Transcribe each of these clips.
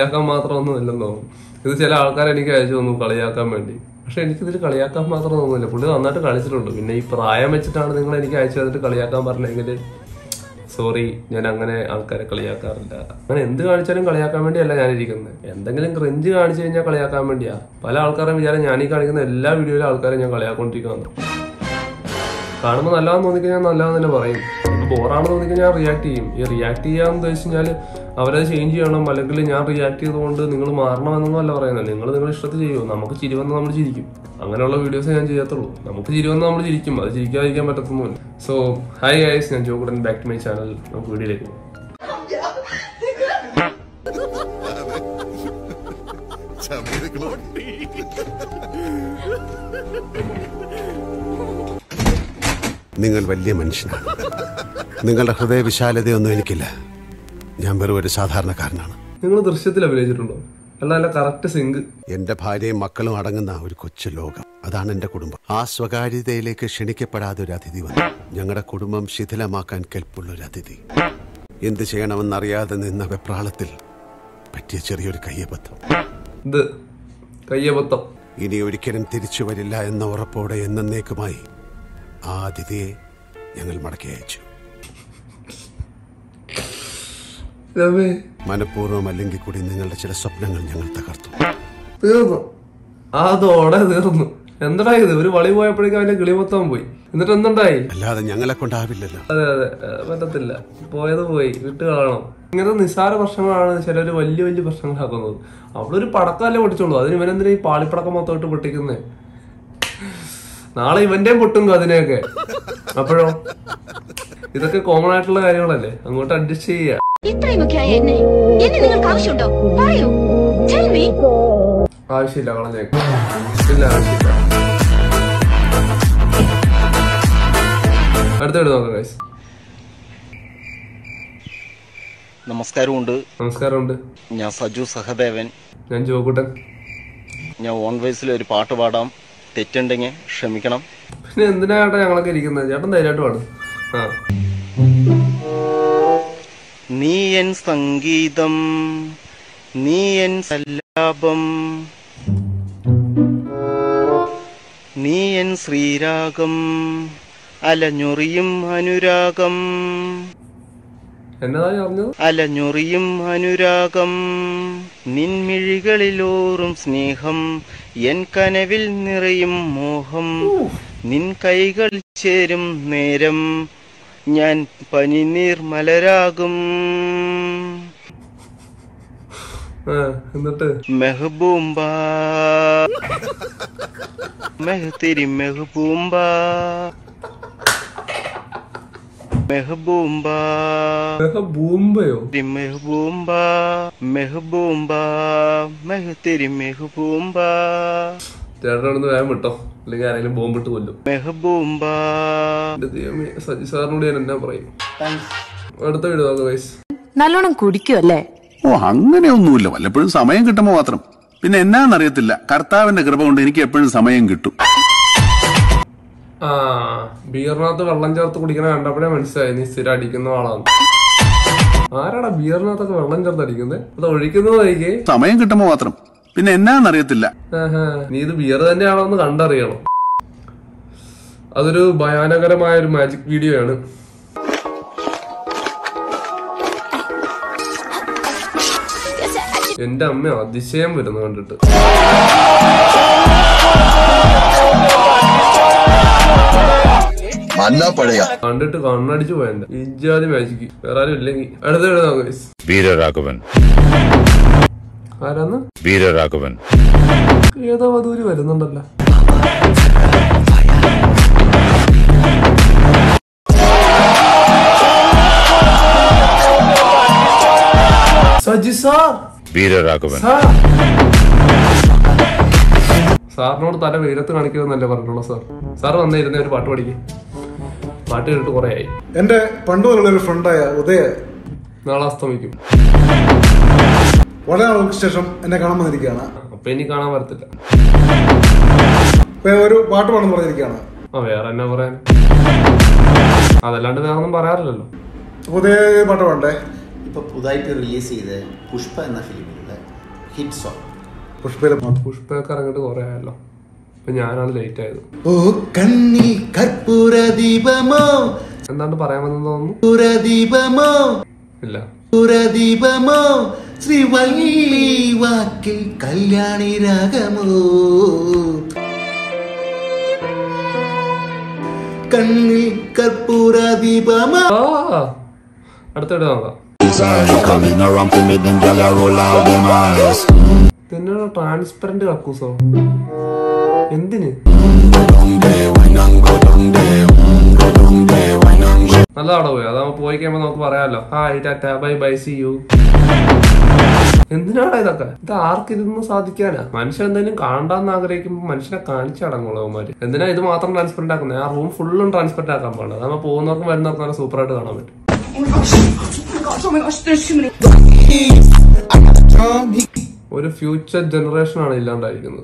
കളിയാക്കാൻ മാത്രമൊന്നും ഇല്ലെന്നോ ഇത് ചില ആൾക്കാർ എനിക്ക് അയച്ചു തന്നു കളിയാക്കാൻ വേണ്ടി പക്ഷെ എനിക്കിതിൽ കളിയാക്കാൻ മാത്രം തോന്നുന്നില്ല പുള്ളി നന്നായിട്ട് കളിച്ചിട്ടുണ്ട് പിന്നെ ഈ പ്രായം വെച്ചിട്ടാണ് നിങ്ങൾ എനിക്ക് അയച്ചു തന്നിട്ട് കളിയാക്കാൻ പറഞ്ഞെങ്കിൽ സോറി ഞാൻ അങ്ങനെ ആൾക്കാരെ കളിയാക്കാറില്ല അങ്ങനെ എന്ത് കാണിച്ചാലും കളിയാക്കാൻ വേണ്ടിയല്ല ഞാൻ ഇരിക്കുന്നത് എന്തെങ്കിലും ക്രിഞ്ച് കാണിച്ചു കഴിഞ്ഞാൽ കളിയാക്കാൻ വേണ്ടിയാ പല ആൾക്കാരും വിചാരം ഞാൻ ഈ കാണിക്കുന്ന എല്ലാ വീഡിയോയിലും ആൾക്കാരെ ഞാൻ കളിയാക്കൊണ്ടിരിക്കുന്നു കാണുമ്പോൾ നല്ലതാന്ന് തോന്നിക്കഴിഞ്ഞാൽ നല്ലതെന്ന് തന്നെ പറയും ഇപ്പൊ ബോറാണെന്ന് തോന്നിക്കഴിഞ്ഞാൽ ഞാൻ റിയാക്ട് ചെയ്യും ഈ റിയാക്ട് ചെയ്യാന്ന് ഉദ്ദേശിച്ച് കഴിഞ്ഞാൽ അവരത് ചേഞ്ച് ചെയ്യണം അല്ലെങ്കിൽ ഞാൻ റിയാക്ട് ചെയ്തുകൊണ്ട് നിങ്ങൾ മാറണം എന്നൊന്നും അല്ല പറയുന്നത് നിങ്ങൾ നിങ്ങളുടെ ഇഷ്ടത്തിൽ ചെയ്യുമോ നമുക്ക് ചിരി വന്ന് നമ്മൾ ചിരിക്കും അങ്ങനെയുള്ള വീഡിയോസ് ഞാൻ ചെയ്യത്തുള്ളൂ നമുക്ക് ചിരി വന്ന് നമ്മൾ ചിരിക്കും അത് ചിരിക്കാതിരിക്കാൻ പറ്റത്തൊന്നുമില്ല സോ ഹായ് ഗൈസ് ഞാൻ Jokudan back to my channel നമുക്ക് വീഡിയോയിലേക്ക് പോകാം നിങ്ങൾ വലിയ മനുഷ്യനാണ് നിങ്ങളുടെ ഹൃദയവിശാലതയൊന്നും എനിക്കില്ല ഞാൻ വെറും ഒരു സാധാരണക്കാരനാണ് നിങ്ങൾ ദൃശ്യത്തിൽ അഭിനയിച്ചിട്ടുണ്ടോ അല്ല അല്ല കറക്റ്റ് സിങ്ക് എന്റെ ഭാര്യയും മക്കളും അടങ്ങുന്ന ഒരു കൊച്ചു ലോകം അതാണ് എന്റെ കുടുംബം ആ സ്വകാര്യതയിലേക്ക് ക്ഷണിക്കപ്പെടാതെ ഒരു അതിഥി വന്നു ഞങ്ങളുടെ കുടുംബം ശിഥിലമാക്കാൻ കെൽപ്പുള്ള ഒരു അതിഥി എന്ത് ചെയ്യണമെന്നറിയാതെ നിന്ന വെപ്രാളത്തിൽ പറ്റിയ ചെറിയൊരു കയ്യബദ്ധം ഇത് കയ്യബത്തം ഇനി ഒരിക്കലും തിരിച്ചു വരില്ല എന്ന ഉറപ്പോടെ എന്നേക്കുമായി ആ അതിഥിയെ ഞങ്ങൾ മടക്കി അയച്ചു രമേ മനഃപൂർവ്വം അല്ലെങ്കിൽ കൂടി നിങ്ങളുടെ ചില സ്വപ്നങ്ങൾ ഞങ്ങൾ തകർത്തു തീർന്നു അതോടെ തീർന്നു എന്താ ഇത് ഒരു വളി പോയപ്പോഴേക്കും അവന്റെ കിളി മൊത്തം പോയി എന്നിട്ട് എന്തുണ്ടായി അല്ലാതെ ഞങ്ങളെ കൊണ്ടാവില്ലല്ലോ അതെ അതെ ഏ, പറ്റത്തില്ല പോയത് പോയി വിട്ട് കളയണം ഇങ്ങനത്തെ നിസ്സാര പ്രശ്നങ്ങളാണ് ചിലര് വലിയ വലിയ പ്രശ്നങ്ങളാക്കുന്നത് അവിടെ ഒരു പടക്കമല്ലേ പൊട്ടിച്ചോളൂ അതിന് ഇവനെന്തിനാ ഈ പാളിപ്പടക്കം മൊത്തം ഇട്ട് പൊട്ടിക്കുന്നേ നാളെ ഇവന്റെയും പൊട്ടും അതിനെയൊക്കെ അപ്പോഴോ ഇതൊക്കെ കോമൺ ആയിട്ടുള്ള കാര്യങ്ങളല്ലേ അങ്ങോട്ട് അഡ്ജസ്റ്റ് ചെയ്യുക ഇത്രയുമൊക്കെയായ എന്നെ എന്നെ നിങ്ങൾക്ക് ആവശ്യമുണ്ടോ പറയൂ ടെൽ മീ ആവശ്യമില്ല കളഞ്ഞേക്ക് ഇല്ല ആവശ്യമില്ല അടുത്ത വീട് നോക്കാം ഗൈസ് നമസ്കാരമുണ്ട് നമസ്കാരമുണ്ട് ഞാൻ സജു സഹദേവൻ ഞാൻ ജോക്കുട്ടൻ ഞാൻ ഓൺ വോയിസിൽ ഒരു പാട്ട് പാടാം തെറ്റുണ്ടെങ്കിൽ ക്ഷമിക്കണം പിന്നെ എന്തിനാ ചേട്ടാ ഞങ്ങളൊക്കെ ഇരിക്കുന്നത് ചേട്ടൻ ധൈര്യമായിട്ട് പാടും ആ നീ എൻ സംഗീതം നീ എൻ സല്ലാപം നീ എൻ ശ്രീരാഗം അലഞ്ഞൊറിയും അനുരാഗം എന്നതാ ഞാൻ പറഞ്ഞത് അലഞ്ഞൊറിയും അനുരാഗം നിൻമിഴികളിലോറും സ്നേഹം എൻ കനവിൽ നിറയും മോഹം നിൻ കൈകൾ ചേരും നേരം ഞാൻ പനിനീർ മലരാകും ആ എന്നിട്ട് മെഹബൂമ്പ മെഹത്തിരി മെഹബൂമ്പ മെഹബൂമ്പ ബൂമ്പയോ तेरी महबूबा महबूबा मैं तेरी महबूबा ചേട്ടൻ അവിടെ നിന്ന് വേഗം വിട്ടോ അല്ലെങ്കിൽ ആരെങ്കിലും ബോംബിട്ട് കൊല്ലും महबूबा എന്റെ ദൈവമേ സജി സാറിനോട് ഞാൻ എന്നാ പറയും അടുത്ത വീട് നോക്കാം ഗൈസ് നല്ലോണം കുടിക്കുമല്ലേ ഓ അങ്ങനെയൊന്നുമില്ല വല്ലപ്പോഴും സമയം കിട്ടുമ്പോ മാത്രം പിന്നെ എന്നാന്നറിയത്തില്ല കർത്താവിന്റെ കൃപ കൊണ്ട് എനിക്ക് എപ്പോഴും സമയം കിട്ടും ആ ബിയറിനകത്ത് വെള്ളം ചേർത്ത് കുടിക്കണ കണ്ടപ്പോഴേ മനസ്സിലായി നീ സ്ഥിരം അടിക്കുന്ന ആളാണ് ആരാടാ ബിയറിനകത്തൊക്കെ വെള്ളം ചേർത്ത് അടിക്കുന്നത് അത് ഒഴിക്കുന്നതായിരിക്കേ സമയം കിട്ടുമ്പോ മാത്രം പിന്നെ എന്നാന്നറിയത്തില്ല ആഹാ. നീ ഇത് ബിയർ തന്നെയാണോ എന്ന് കണ്ടറിയണം അതൊരു ഭയാനകരമായ ഒരു മാജിക് വീഡിയോ ആണ് എന്റെ അമ്മ അതിശയം വരുന്നു കണ്ടിട്ട് മന്നാ പഴയ കണ്ടിട്ട് കണ്ണടിച്ചു പോയന്റെ ഇജാതി മാജിക് വേറെ ആരും ഇല്ലെങ്കിൽ അടുത്ത വീട് നോക്കാം guys. വീരരാഘവൻ ആരാന്ന് വീരരാഘവൻ ഏതോ വധൂരി വരുന്നുണ്ടല്ലോ സജി സാർ വീരരാഘവൻ സാർ സാറിനോട് തല വെയിലത്ത് കാണിക്കരുതെന്നല്ലേ പറഞ്ഞിട്ടുള്ളൂ സാർ സാർ വന്നിരുന്ന ഒരു പാട്ട് പഠിക്കും പാട്ട് കേട്ടിട്ട് കുറെ ആയി എന്റെ പണ്ട് മുതലുള്ള ഒരു ഫ്രണ്ടായ ഉദയ നാളെ അസ്തമിക്കും വളരെ നാളുകൾക്ക് ശേഷം എന്നെ കാണാൻ വന്നിരിക്കുകയാണ് അപ്പൊ ഇനി കാണാൻ വരത്തില്ല ഇപ്പൊ ഒരു പാട്ട് പാടുന്നു പറഞ്ഞിരിക്കുകയാണ് ആ വേറെ എന്നാ പറയാൻ അതല്ലാണ്ട് വേറെ ഒന്നും പറയാറില്ലല്ലോ അപ്പൊ ഉദയ പാട്ട് പാടണ്ടേ ഇപ്പൊ പുതുതായിട്ട് റിലീസ് ചെയ്ത പുഷ്പ എന്ന ഫിലിമിലുള്ള ഹിറ്റ് സോങ് പുഷ്പയിലെ പുഷ്പയൊക്കെ ഇറങ്ങിയിട്ട് കുറെ ആയല്ലോ ഇപ്പൊ ഞാനാണ് ലേറ്റ് ആയത് ഓ കണ്ണിൽ കർപ്പൂര ദീപമോ എന്താണ്ട് പറയാൻ വന്നെന്ന് തോന്നുന്നു പുരദീപമോ ഇല്ല പുരദീപമോ ശ്രീവല്ലി വാക്കിൽ കല്യാണി രാഗമോ കണ്ണിൽ കർപ്പൂര ദീപമോ ആ അടുത്തിടെ നോക്കാം പിന്നെ ട്രാൻസ്പെറന്റ് കക്കൂസോ എന്തിന് നല്ല അവിടെ പോയി അതാ പോയി കഴിയുമ്പോ നമുക്ക് പറയാമല്ലോ hi tata bye bye see you എന്തിനാടാ ഇതൊക്കെ ഇത് ആർക്കിരുന്ന് സാധിക്കാനാ മനുഷ്യൻ എന്തെങ്കിലും കാണണ്ടെന്ന് ആഗ്രഹിക്കുമ്പോൾ മനുഷ്യനെ കാണിച്ചടങ്ങുള്ളൂ അവന്മാര് എന്തിനാ ഇത് മാത്രം ട്രാൻസ്പെറന്റ് ആക്കുന്നത് ആ റൂം ഫുള്ളും ട്രാൻസ്പെറന്റ് ആക്കാൻ പാടില്ല അതാകുമ്പോൾ പോകുന്നവർക്കും വരുന്നവർക്കും നല്ല സൂപ്പർ ആയിട്ട് കാണാൻ പറ്റും ഒരു ഫ്യൂച്ചർ ജനറേഷൻ ആണ് ഇല്ലാണ്ടായിരിക്കുന്നത്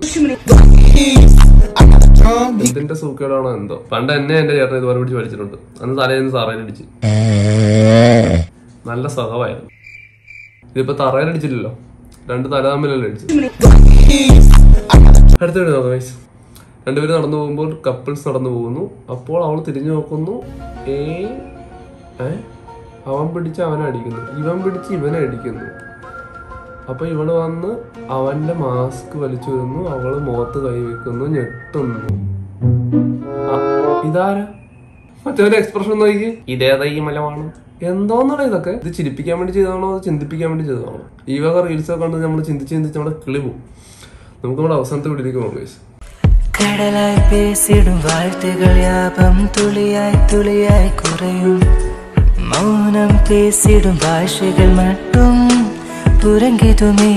എന്തിന്റെ സൂക്കേടാണോ എന്തോ പണ്ട് എന്നെ എന്റെ ചേട്ടൻ ഇതുപോലെ പിടിച്ച് വലിച്ചിട്ടുണ്ട് അന്ന് തലേന്ന് തറയിലടിച്ച് നല്ല സുഖമായിരുന്നു ഇതിപ്പോ തറയിലടിച്ചില്ലല്ലോ രണ്ട് തല തമ്മിലല്ലേ അടിച്ചു അടുത്തിട്ട് നോക്കാം guys. രണ്ടുപേരും നടന്നു പോകുമ്പോൾ കപ്പിൾസ് നടന്നു പോകുന്നു അപ്പോൾ അവൾ തിരിഞ്ഞു നോക്കുന്നു ഏ ഏ? അവൻ പിടിച്ച് അവനെ അടിക്കുന്നു ഇവൻ പിടിച്ച് ഇവനെ അടിക്കുന്നു അപ്പൊ ഇവള് വന്ന് അവന്റെ മാസ്ക് വലിച്ചു വരുന്നു അവള് മുഖത്ത് കൈവെക്കുന്നു ഞെട്ടുന്നു ആ, ഇതാരാ മറ്റവന്റെ എക്സ്പ്രഷൻ നോക്കി ഇതേതാ ഈ മലമാണ് എന്തോന്നാണ് ഇതൊക്കെ ഇത് ചിരിപ്പിക്കാൻ വേണ്ടി ചെയ്തതാണോ അത് ചിന്തിപ്പിക്കാൻ വേണ്ടി ചെയ്തതാണോ ഈ വക റീൽസ് ഒക്കെ കണ്ട് നമ്മൾ ചിന്തിച്ച് ചിന്തിച്ച് നമ്മുടെ കിളി പോകും നമുക്ക് നമ്മുടെ അവസാനത്തെ വീട്ടിലേക്ക് പോകാം guys. കടലായി പേസിടും വാഴ്ത്തുകൾ യാപം തുളിയായി തുളിയായി കുറയും മൗനം പേസിടും ഭാഷകൾ മട്ടും പുറങ്കിതുമേ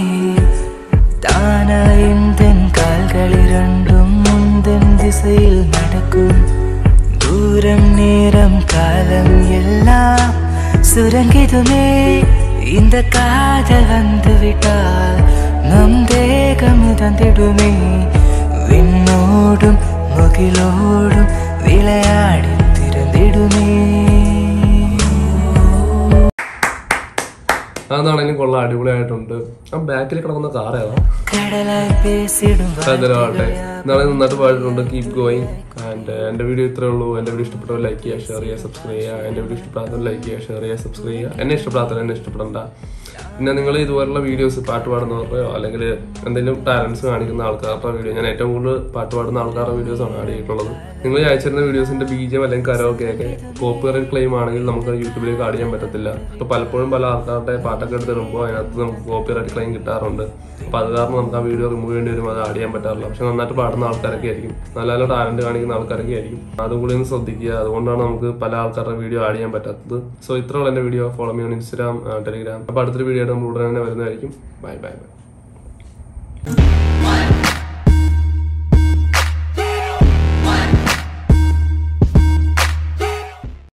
താനായിന്തൻ കാൽകളിരണ്ടും മുന്തൻ ദിശയിൽ നടക്കും ദൂരം നേരം കാലം எல்லாம் சுரங்கிதுமே இந்த காதல் வந்து விட்டால் நம் தேகம் தந்திடுமே விண்ணோடும் முகிலோடும் விளையாடி திறந்திடுமே അതാണെങ്കിലും കൊള്ളാം അടിപൊളിയായിട്ടുണ്ട് ആ ബാക്കിൽ കിടക്കുന്ന കാർ ഏതാ கடலாய் பேசிடும் അതിലാവട്ടെ നാളെ നന്നായിട്ട് പാടിയിട്ടുണ്ട് കീപ് ഗോയിങ് ആൻഡ് എന്റെ വീഡിയോ ഇത്രേ ഉള്ളൂ എന്റെ വീഡിയോ ഇഷ്ടപ്പെട്ടവർ ലൈക്ക് ചെയ്യുക ഷെയർ ചെയ്യുക സബ്സ്ക്രൈബ് ചെയ്യുക എന്റെ വീഡിയോ ഇഷ്ടപ്പെടാത്തവർ ലൈക്ക് ചെയ്യുക ഷെയർ ചെയ്യുക സബ്സ്ക്രൈബ് ചെയ്യുക എന്നെ ഇഷ്ടപ്പെടാത്തവർ എന്നെ ഇഷ്ടപ്പെടണ്ട പിന്നെ നിങ്ങൾ ഇതുപോലുള്ള വീഡിയോസ് പാട്ട് പാടുന്നവരുടെയോ അല്ലെങ്കിൽ എന്തെങ്കിലും ടാലൻസ് കാണിക്കുന്ന ആൾക്കാരുടെ വീഡിയോ ഞാൻ ഏറ്റവും കൂടുതൽ പാട്ട് പാടുന്ന ആൾക്കാരുടെ വീഡിയോസ് ആണ് ആഡ് ചെയ്തിട്ടുള്ളത് നിങ്ങൾ അയച്ചിരുന്ന വീഡിയോസിന്റെ ബീജം അല്ലെങ്കിൽ കരോക്കെ ഒക്കെ കോപ്പിറൈറ്റ് ക്ലെയിം ആണെങ്കിൽ നമുക്ക് യൂട്യൂബിലേക്ക് ആഡ് ചെയ്യാൻ പറ്റത്തില്ല ഇപ്പൊ പലപ്പോഴും പല ആൾക്കാരുടെ പാട്ടൊക്കെ എടുത്തിടുമ്പോൾ അതിനകത്ത് നമുക്ക് കോപ്പിറൈറ്റ് ക്ലെയിം കിട്ടാറുണ്ട് അപ്പൊ അത് കാരണം നമുക്ക് ആ വീഡിയോ റിമൂവ് ചെയ്യേണ്ടി വരും അത് ആഡ് ചെയ്യാൻ പറ്റാറില്ല പക്ഷെ നന്നായിട്ട് പാടുന്ന ആൾക്കാരൊക്കെ ആയിരിക്കും നല്ല നല്ല ടാലന്റ് കാണിക്കുന്ന ആൾക്കാരൊക്കെ ആയിരിക്കും അതും കൂടി ഒന്ന് ശ്രദ്ധിക്കുക അതുകൊണ്ടാണ് നമുക്ക് പല ആൾക്കാരുടെ വീഡിയോ ആഡ് ചെയ്യാൻ പറ്റാത്തത് സോ ഇത്രയുള്ള എന്റെ video follow me on Instagram Telegram അപ്പൊ അടുത്തൊരു വീഡിയോ ആയിട്ട് നമ്മൾ ഉടനെ തന്നെ വരുന്നതായിരിക്കും ബൈ ബൈ ബൈ